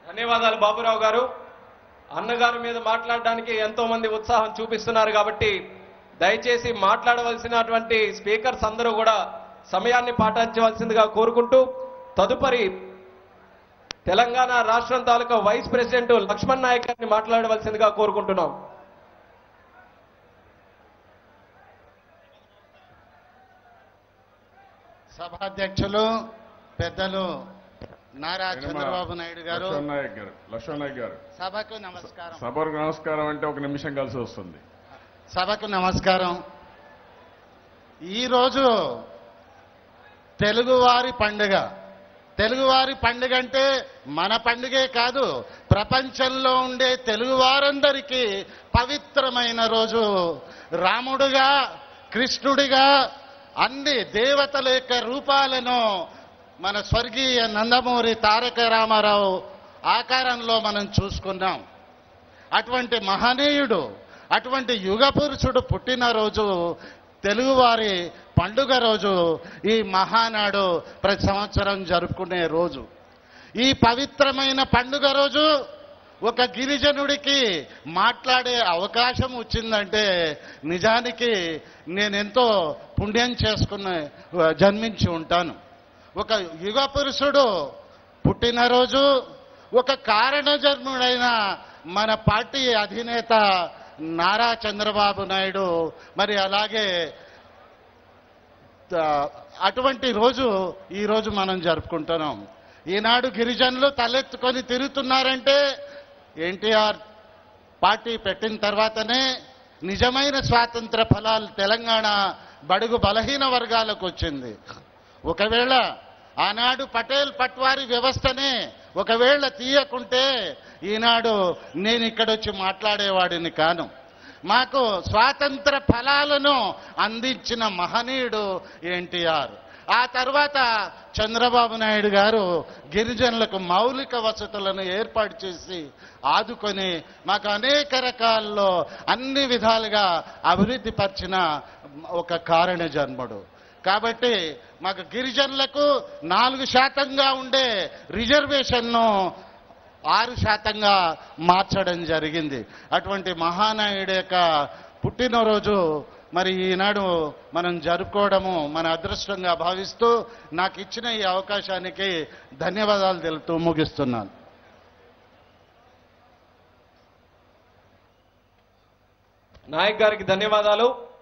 ధన్యవాదాలు బాబురావు గారు అన్నగారి మీద మాట్లాడడానికి ఎంతో మంది ఉత్సాహం చూపిస్తున్నారు కాబట్టి దయచేసి మాట్లాడవలసినటువంటి స్పీకర్స్ అందరూ కూడా సమయాన్ని పాటించవలసిందిగా కోరుకుంటూ తదుపరి తెలంగాణ రాష్ట్రం తాలూకా వైస్ ప్రెసిడెంట్ లక్ష్మణ్ నాయక్ గారిని మాట్లాడవలసిందిగా కోరుకుంటున్నాం సభాధ్యక్షులు పెద్దలు నారా చంద్రబాబు నాయుడు గారు లక్ష్మణ్ నాయక్ గారు లక్ష్మణ్ నాయక్ గారు సభకు నమస్కారం సభకు నమస్కారం అంటే ఒక నిమిషం కలిసి వస్తుంది సభకు నమస్కారం ఈరోజు తెలుగువారి పండుగ తెలుగువారి పండుగ అంటే మన పండుగే కాదు ప్రపంచంలో ఉండే తెలుగువారందరికీ పవిత్రమైన రోజు రాముడుగా కృష్ణుడిగా అన్ని దేవతల యొక్క రూపాలను మన స్వర్గీయ నందమూరి తారక రామారావు ఆకారంలో మనం చూసుకున్నాం అటువంటి మహనీయుడు అటువంటి యుగ పురుషుడు పుట్టినరోజు తెలుగువారి పండుగ రోజు ఈ మహానాడు ప్రతి సంవత్సరం జరుపుకునే రోజు ఈ పవిత్రమైన పండుగ రోజు ఒక గిరిజనుడికి మాట్లాడే అవకాశం వచ్చిందంటే నిజానికి నేనెంతో పుణ్యం చేసుకుని జన్మించి ఉంటాను ఒక యుగ పురుషుడు పుట్టినరోజు ఒక కారణ జన్ముడైన మన పార్టీ అధినేత నారా చంద్రబాబు నాయుడు మరి అలాగే ఆ, అటువంటి రోజు ఈ రోజు మనం జరుపుకుంటున్నాం ఈనాడు గిరిజనులు తలెత్తుకొని తిరుగుతున్నారంటే ఎన్టీఆర్ పార్టీ పెట్టిన తర్వాతనే నిజమైన స్వాతంత్ర ఫలాలు తెలంగాణ బడుగు బలహీన వర్గాలకు వచ్చింది ఒకవేళ ఆనాడు పటేల్ పట్వారి వ్యవస్థనే ఒకవేళ తీయకుంటే ఈనాడు నేను ఇక్కడొచ్చి మాట్లాడేవాడిని కాను మాకు స్వాతంత్ర ఫలాలను అందించిన మహనీయుడు ఎన్టీఆర్ ఆ తర్వాత చంద్రబాబు నాయుడు గారు గిరిజనులకు మౌలిక వసతులను ఏర్పాటు చేసి ఆదుకొని మాకు అనేక రకాల్లో అన్ని విధాలుగా అభివృద్ధి పరిచిన ఒక కారణ జన్ముడు కాబట్టి మాకు గిరిజనులకు నాలుగు శాతంగా ఉండే రిజర్వేషన్ను ఆరు శాతంగా మార్చడం జరిగింది అటువంటి మహానాయుడు యొక్క పుట్టినరోజు మరి ఈనాడు మనం జరుపుకోవడము మన అదృష్టంగా భావిస్తూ నాకు ఇచ్చిన ఈ అవకాశానికి ధన్యవాదాలు తెలుపుతూ ముగిస్తున్నాను నాయక్ గారికి ధన్యవాదాలు